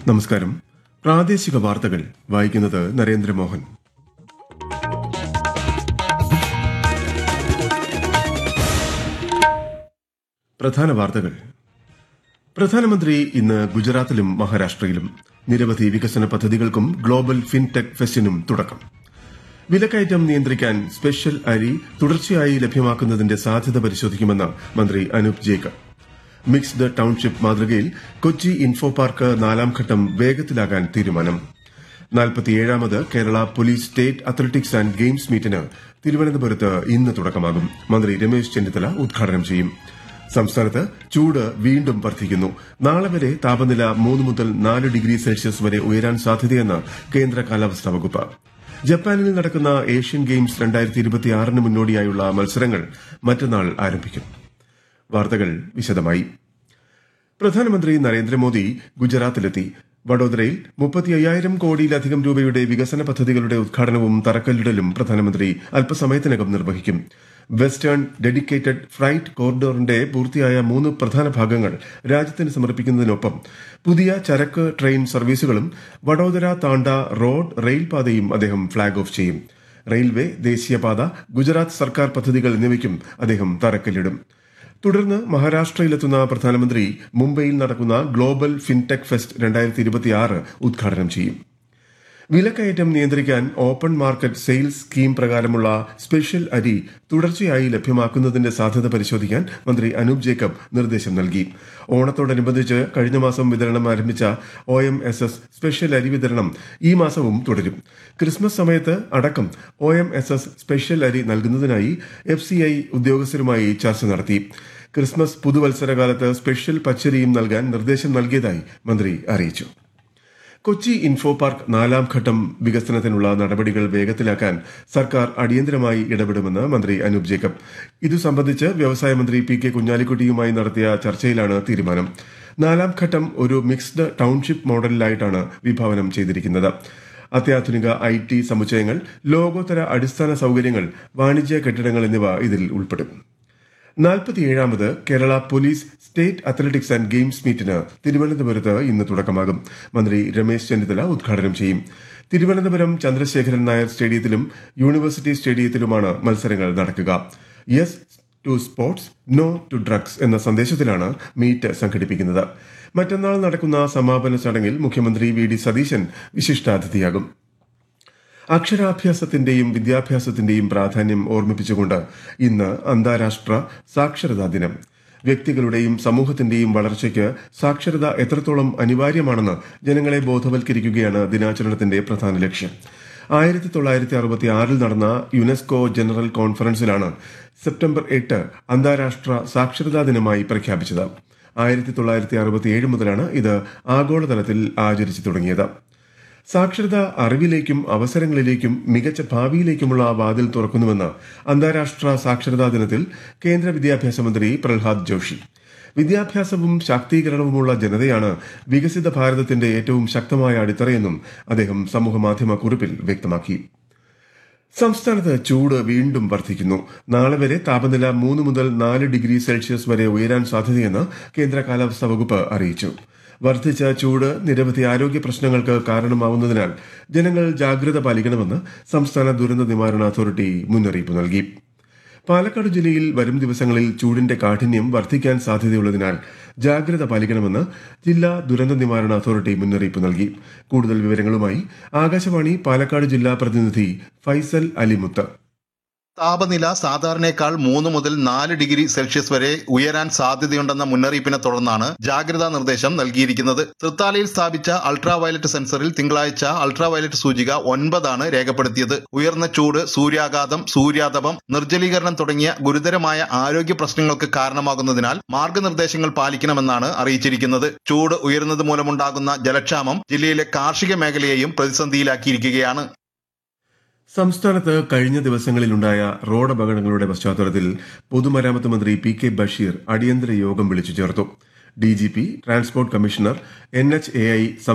നമസ്കാരം പ്രാദേശിക വാർത്തകൾ വായിക്കുന്നത് നരേന്ദ്രമോഹൻ പ്രധാന വാർത്തകൾ പ്രധാനമന്ത്രി ഇന്ന് ഗുജറാത്തിലും മഹാരാഷ്ട്രയിലും നിരവധി വികസന പദ്ധതികൾക്കും ഗ്ലോബൽ ഫിൻടെക് ഫെസ്റ്റിനും തുടക്കം വിലക്കയറ്റം നിയന്ത്രിക്കാൻ സ്പെഷ്യൽ അരി തുടർച്ചയായി ലഭ്യമാക്കുന്നതിന്റെ സാധ്യത പരിശോധിക്കുമെന്ന് മന്ത്രി അനൂപ് ജേക്കബ് മിക്സ്ഡ് ടൌൺഷിപ്പ് മാതൃകയിൽ കൊച്ചി ഇൻഫോ പാർക്ക് നാലാം ഘട്ടം വേഗത്തിലാകാൻ തീരുമാനം നാൽപ്പത്തിയേഴാമത് Kerala police state athletics and games മീറ്റിന് തിരുവനന്തപുരത്ത് ഇന്ന് തുടക്കമാകും മന്ത്രി രമേശ് ചെന്നിത്തല ഉദ്ഘാടനം ചെയ്യും സംസ്ഥാനത്ത് ചൂട് വീണ്ടും വർദ്ധിക്കുന്നു നാളെ വരെ താപനില മൂന്ന് മുതൽ നാല് ഡിഗ്രി സെൽഷ്യസ് വരെ ഉയരാൻ സാധ്യതയെന്ന് കേന്ദ്ര കാലാവസ്ഥാ വകുപ്പ് ജപ്പാനിൽ നടക്കുന്ന ഏഷ്യൻ ഗെയിംസ് രണ്ടായിരത്തി ഇരുപത്തിയാറിന് മുന്നോടിയായുള്ള മത്സരങ്ങൾ മറ്റന്നാൾ ആരംഭിക്കും വാർത്തകൾ വിശദമായി പ്രധാനമന്ത്രി നരേന്ദ്രമോദി ഗുജറാത്തിലെത്തി വഡോദരയിൽ മുപ്പത്തി അയ്യായിരം കോടിയിലധികം രൂപയുടെ വികസന പദ്ധതികളുടെ ഉദ്ഘാടനവും തറക്കല്ലിടലും പ്രധാനമന്ത്രി അല്പസമയത്തിനകം നിർവഹിക്കും വെസ്റ്റേൺ ഡെഡിക്കേറ്റഡ് ഫ്രൈറ്റ് കോറിഡോറിന്റെ പൂർത്തിയായ മൂന്ന് പ്രധാന ഭാഗങ്ങൾ രാജ്യത്തിന് സമർപ്പിക്കുന്നതിനൊപ്പം പുതിയ ചരക്ക് ട്രെയിൻ സർവീസുകളും വഡോദര താണ്ട റോഡ് റെയിൽ പാതയും അദ്ദേഹം ഫ്ളാഗ് ഓഫ് ചെയ്യും റെയിൽവേ ദേശീയപാത ഗുജറാത്ത് സർക്കാർ പദ്ധതികൾ എന്നിവയ്ക്കും അദ്ദേഹം തറക്കല്ലിടും തുടർന്ന് മഹാരാഷ്ട്രയിലെത്തുന്ന പ്രധാനമന്ത്രി മുംബൈയിൽ നടക്കുന്ന ഗ്ലോബൽ ഫിൻടെക് ഫെസ്റ്റ് രണ്ടായിരത്തി ഇരുപത്തിയാറ് ഉദ്ഘാടനം ചെയ്യും വിലക്കയറ്റം നിയന്ത്രിക്കാൻ ഓപ്പൺ മാർക്കറ്റ് സെയിൽസ് സ്കീം പ്രകാരമുള്ള സ്പെഷ്യൽ അരി തുടർച്ചയായി ലഭ്യമാക്കുന്നതിന്റെ സാധ്യത പരിശോധിക്കാൻ മന്ത്രി അനൂപ് ജേക്കബ് നിർദ്ദേശം നൽകി ഓണത്തോടനുബന്ധിച്ച് കഴിഞ്ഞ മാസം വിതരണം ആരംഭിച്ച O M S S special അരി വിതരണം ഈ മാസവും തുടരും ക്രിസ്മസ് സമയത്ത് അടക്കം O M S S special അരി നൽകുന്നതിനായി എഫ് സി ഐ ഉദ്യോഗസ്ഥരുമായി ചർച്ച നടത്തി ക്രിസ്മസ് പുതുവത്സരകാലത്ത് സ്പെഷ്യൽ പച്ചരിയും നൽകാൻ നിർദ്ദേശം നൽകിയതായി മന്ത്രി അറിയിച്ചു കൊച്ചി ഇൻഫോ പാർക്ക് നാലാം ഘട്ടം വികസനത്തിനുള്ള നടപടികൾ വേഗത്തിലാക്കാൻ സർക്കാർ അടിയന്തരമായി ഇടപെടുമെന്ന് മന്ത്രി അനൂപ് ജേക്കബ് ഇതു സംബന്ധിച്ച് വ്യവസായ മന്ത്രി പി കെ കുഞ്ഞാലിക്കുട്ടിയുമായി നടത്തിയ ചർച്ചയിലാണ് തീരുമാനം നാലാം ഘട്ടം ഒരു മിക്സ്ഡ് ടൌൺഷിപ്പ് മോഡലിലായിട്ടാണ് വിഭാവനം ചെയ്തിരിക്കുന്നത് അത്യാധുനിക ഐ ടി സമുച്ചയങ്ങൾ ലോകോത്തര അടിസ്ഥാന സൌകര്യങ്ങൾ വാണിജ്യ കെട്ടിടങ്ങൾ എന്നിവ ഇതിൽ ഉൾപ്പെടും നാൽപ്പത്തിയേഴാമത് Kerala police state athletics and games മീറ്റിന് തിരുവനന്തപുരത്ത് ഇന്ന് തുടക്കമാകും മന്ത്രി രമേശ് ചെന്നിത്തല ഉദ്ഘാടനം ചെയ്യും തിരുവനന്തപുരം ചന്ദ്രശേഖരൻ നായർ സ്റ്റേഡിയത്തിലും യൂണിവേഴ്സിറ്റി സ്റ്റേഡിയത്തിലുമാണ് മത്സരങ്ങൾ നടക്കുക yes to sports no to drugs എന്ന സന്ദേശത്തിലാണ് മീറ്റ് സംഘടിപ്പിക്കുന്നത് മറ്റന്നാൾ നടക്കുന്ന സമാപന ചടങ്ങിൽ മുഖ്യമന്ത്രി വി ഡി സതീശൻ വിശിഷ്ടാതിഥിയാകും അക്ഷരാഭ്യാസത്തിന്റെയും വിദ്യാഭ്യാസത്തിന്റെയും പ്രാധാന്യം ഓർമ്മിപ്പിച്ചുകൊണ്ട് ഇന്ന് അന്താരാഷ്ട്ര സാക്ഷരതാ ദിനം വ്യക്തികളുടെയും സമൂഹത്തിന്റെയും വളർച്ചയ്ക്ക് സാക്ഷരത എത്രത്തോളം അനിവാര്യമാണെന്ന് ജനങ്ങളെ ബോധവൽക്കരിക്കുകയാണ് ദിനാചരണത്തിന്റെ പ്രധാന ലക്ഷ്യം ആയിരത്തി തൊള്ളായിരത്തി അറുപത്തി ആറിൽ നടന്ന യുനെസ്കോ ജനറൽ കോൺഫറൻസിലാണ് സെപ്റ്റംബർ എട്ട് അന്താരാഷ്ട്ര സാക്ഷരതാ ദിനമായി പ്രഖ്യാപിച്ചത് ആയിരത്തി തൊള്ളായിരത്തി അറുപത്തിയേഴ് മുതലാണ് ഇത് ആഗോളതലത്തിൽ ആചരിച്ചു തുടങ്ങിയത് സാക്ഷരത അറിവിലേക്കും അവസരങ്ങളിലേക്കും മികച്ച ഭാവിയിലേക്കുമുള്ള വാതിൽ തുറക്കുന്നുവെന്ന് അന്താരാഷ്ട്ര സാക്ഷരതാ ദിനത്തിൽ കേന്ദ്ര വിദ്യാഭ്യാസ മന്ത്രി പ്രഹ്ലാദ് ജോഷി വിദ്യാഭ്യാസവും ശാക്തീകരണവുമുള്ള ജനതയാണ് വികസിത ഭാരതത്തിന്റെ ഏറ്റവും ശക്തമായ അടിത്തറയെന്നും അദ്ദേഹം സമൂഹമാധ്യമ കുറിപ്പിൽ വ്യക്തമാക്കി സംസ്ഥാനത്ത് ചൂട് വീണ്ടും വർദ്ധിക്കുന്നു നാളെ വരെ താപനില മൂന്ന് മുതൽ നാല് ഡിഗ്രി സെൽഷ്യസ് വരെ ഉയരാൻ സാധ്യതയെന്ന് കേന്ദ്ര കാലാവസ്ഥാ വകുപ്പ് അറിയിച്ചു വർദ്ധിച്ച ചൂട് നിരവധി ആരോഗ്യ പ്രശ്നങ്ങൾക്ക് കാരണമാവുന്നതിനാൽ ജനങ്ങൾ ജാഗ്രത പാലിക്കണമെന്ന് സംസ്ഥാന ദുരന്ത നിവാരണ അതോറിറ്റി മുന്നറിയിപ്പ് നൽകി പാലക്കാട് ജില്ലയിൽ വരും ദിവസങ്ങളിൽ ചൂടിന്റെ കാഠിന്യം വർദ്ധിക്കാൻ സാധ്യതയുള്ളതിനാൽ ജാഗ്രത പാലിക്കണമെന്ന് ജില്ലാ ദുരന്ത നിവാരണ അതോറിറ്റി മുന്നറിയിപ്പ് നൽകി കൂടുതൽ വിവരങ്ങളുമായി ആകാശവാണി പാലക്കാട് ജില്ലാ പ്രതിനിധി ഫൈസൽ അലിമുത്ത് താപനില സാധാരണയേക്കാൾ മൂന്ന് മുതൽ നാല് ഡിഗ്രി സെൽഷ്യസ് വരെ ഉയരാൻ സാധ്യതയുണ്ടെന്ന മുന്നറിയിപ്പിനെ തുടർന്നാണ് ജാഗ്രതാ നിർദ്ദേശം നൽകിയിരിക്കുന്നത് തൃത്താലയിൽ സ്ഥാപിച്ച അൾട്രാ വയലറ്റ് സെൻസറിൽ തിങ്കളാഴ്ച അൾട്രാ വയലറ്റ് സൂചിക ഒൻപതാണ് രേഖപ്പെടുത്തിയത് ഉയർന്ന ചൂട് സൂര്യാഘാതം സൂര്യാതപം നിർജ്ജലീകരണം തുടങ്ങിയ ഗുരുതരമായ ആരോഗ്യ പ്രശ്നങ്ങൾക്ക് കാരണമാകുന്നതിനാൽ മാർഗനിർദ്ദേശങ്ങൾ പാലിക്കണമെന്നാണ് അറിയിച്ചിരിക്കുന്നത് ചൂട് ഉയരുന്നത് മൂലമുണ്ടാകുന്ന ജലക്ഷാമം ജില്ലയിലെ കാർഷിക മേഖലയെയും പ്രതിസന്ധിയിലാക്കിയിരിക്കുകയാണ് സംസ്ഥാനത്ത് കഴിഞ്ഞ ദിവസങ്ങളിലുണ്ടായ റോഡ് അപകടങ്ങളുടെ പശ്ചാത്തലത്തിൽ പൊതുമരാമത്ത് മന്ത്രി പി കെ ബഷീർ അടിയന്തര യോഗം വിളിച്ചു ചേർത്തു DGP transport commissioner N H A I